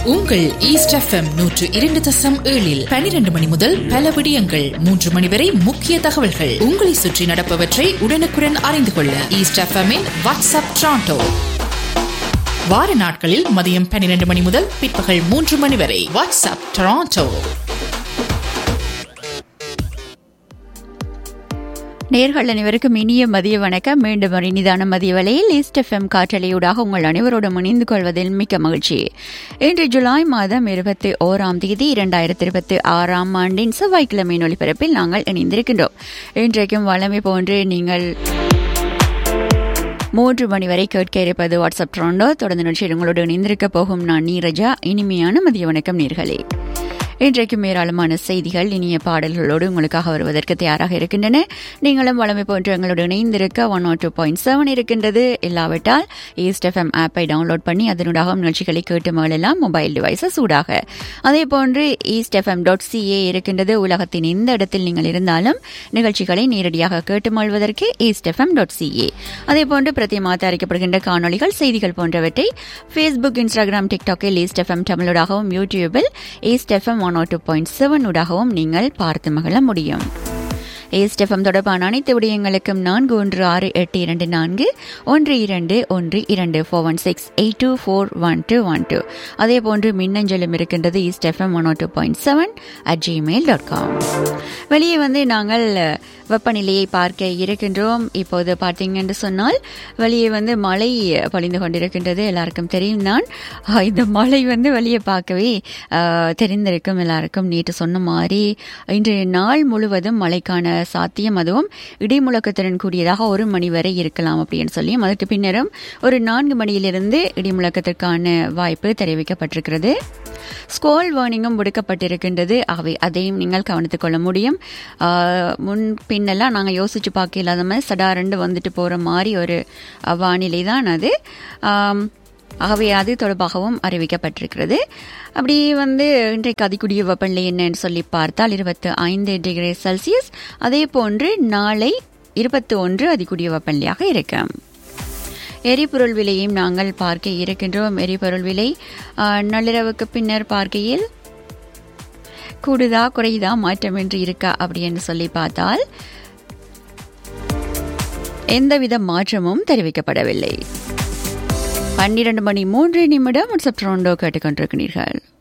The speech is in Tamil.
உங்கள் ஈஸ்ட் எஃப்எம் நூற்று இரண்டு தசம் ஏழில் பனிரெண்டு மணி முதல் பல விடயங்கள் மூன்று மணி வரை முக்கிய தகவல்கள் உங்களை சுற்றி நடப்பவற்றை உடனுக்குடன் அறிந்து கொள்ள ஈஸ்ட் எஃப்எம்மின் வாட்ஸ்அப் ட்ராண்டோ வார நாட்களில் மதியம் பன்னிரண்டு மணி முதல் பிற்பகல் மூன்று மணி வரை வாட்ஸ்அப் டொராண்டோ நேர்கள் அனைவருக்கும் இனிய மதிய வணக்கம் மீண்டும் ஒரு இனிதான மதிய வேளையில் ஈஸ்ட் எஃப்எம் காற்றலையூடாக உங்கள் அனைவரோடும் இணைந்து கொள்வதில் மிக்க மகிழ்ச்சி இன்று ஜூலை மாதம் இருபத்தி ஓராம் தேதி இரண்டாயிரத்தி இருபத்தி ஆறாம் ஆண்டின் செவ்வாய்க்கிழமை ஒளிபரப்பில் நாங்கள் இணைந்திருக்கின்றோம் இன்றைக்கும் வளமை போன்று நீங்கள் மூன்று மணி வரை கேட்க இருப்பது வாட்ஸ்அப் ட்ரோண்டோ தொடர்ந்து நிகழ்ச்சியில் உங்களோடு இணைந்திருக்க போகும் நான் நீரஜா இனிமையான மதிய வணக்கம் நேர்களே இன்றைக்கும் ஏராளமான செய்திகள் இனிய பாடல்களோடு உங்களுக்காக வருவதற்கு தயாராக இருக்கின்றன நீங்களும் வளமை போன்று எங்களோடு இணைந்திருக்க ஒன் டூ பாயிண்ட் செவன் இருக்கின்றது இல்லாவிட்டால் ஈஸ்ட் எஃப்எம் ஆப்பை டவுன்லோட் பண்ணி அதனூடாக நிகழ்ச்சிகளை கேட்டு மகளெல்லாம் மொபைல் டிவைஸஸ் சூடாக அதே போன்று ஈஸ்ட் எஃப்எம் டாட் சிஏ இருக்கின்றது உலகத்தின் எந்த இடத்தில் நீங்கள் இருந்தாலும் நிகழ்ச்சிகளை நேரடியாக கேட்டு மழ்வதற்கு East FM dot C A போன்று பிரத்தியமாக தயாரிக்கப்படுகின்ற காணொலிகள் செய்திகள் போன்றவற்றை ஃபேஸ்புக் இன்ஸ்டாகிராம் டிக்டாக்கில் ஈஸ்ட் எஃப்எம் தமிழோடாகவும் யூடியூபில் East FM one two point seven ஊடாகவும் நீங்கள் பார்த்து மகிழ முடியும் ஏஸ்டெஃபம் தொடர்பான அனைத்து விடயங்களுக்கும் நான்கு ஒன்று ஆறு எட்டு இரண்டு நான்கு ஒன்று இரண்டு ஒன்று இரண்டு four one six eight two four one two one two அதே போன்று மின்னஞ்சலும் இருக்கின்றது East FM one two point seven at Gmail dot com வெளியே வந்து நாங்கள் வெப்பநிலையை பார்க்க இருக்கின்றோம் இப்போது பார்த்தீங்கன்னு சொன்னால் வெளியே வந்து மழை பொழிந்து கொண்டிருக்கின்றது எல்லாருக்கும் தெரியும் தான் இந்த மழை வந்து வெளியே பார்க்கவே தெரிந்திருக்கும் எல்லாருக்கும் நேற்று சொன்ன மாதிரி இன்றைய நாள் முழுவதும் மழைக்கான சாத்தியம் அதுவும் இடிமுழக்கத்துடன் கூடியதாக ஒரு மணி வரை இருக்கலாம் அப்படின்னு சொல்லி அதற்கு பின்னரும் ஒரு நான்கு மணியிலிருந்து இடிமுழக்கத்திற்கான வாய்ப்பு தெரிவிக்கப்பட்டிருக்கிறது ஸ்கோல் வார்னிங்கும் விடுக்கப்பட்டிருக்கின்றது ஆகவே அதையும் நீங்கள் கவனித்துக் கொள்ள முடியும் முன் பின்னெல்லாம் நாங்கள் யோசிச்சு பார்க்க இல்லாத மாதிரி சடாரண்டு வந்துட்டு போகிற மாதிரி ஒரு வானிலை தான் அது ஆகவே அது தொடர்பாகவும் அறிவிக்கப்பட்டிருக்கிறது அப்படி வந்து இன்றைக்கு அதிகூடிய வெப்பநிலை என்னன்னு சொல்லி பார்த்தால் இருபத்தி ஐந்து டிகிரி செல்சியஸ் அதே போன்று நாளை இருபத்தி ஒன்று அதிகூடிய வெப்பநிலையாக இருக்கும் எரிபொருள் விலையும் நாங்கள் பார்க்க இருக்கின்றோம் எரிபொருள் விலை நள்ளிரவுக்கு பின்னர் பார்க்கையில் கூடுதா குறையுதா மாற்றமின்றி இருக்கா அப்படின்னு சொல்லி பார்த்தால் எந்தவித மாற்றமும் தெரிவிக்கப்படவில்லை பன்னிரண்டு மணி மூன்று நிமிடம் வாட்ஸ்அப் ட்ரோண்டோ கேட்டுக்கொண்டிருக்கிறீர்கள்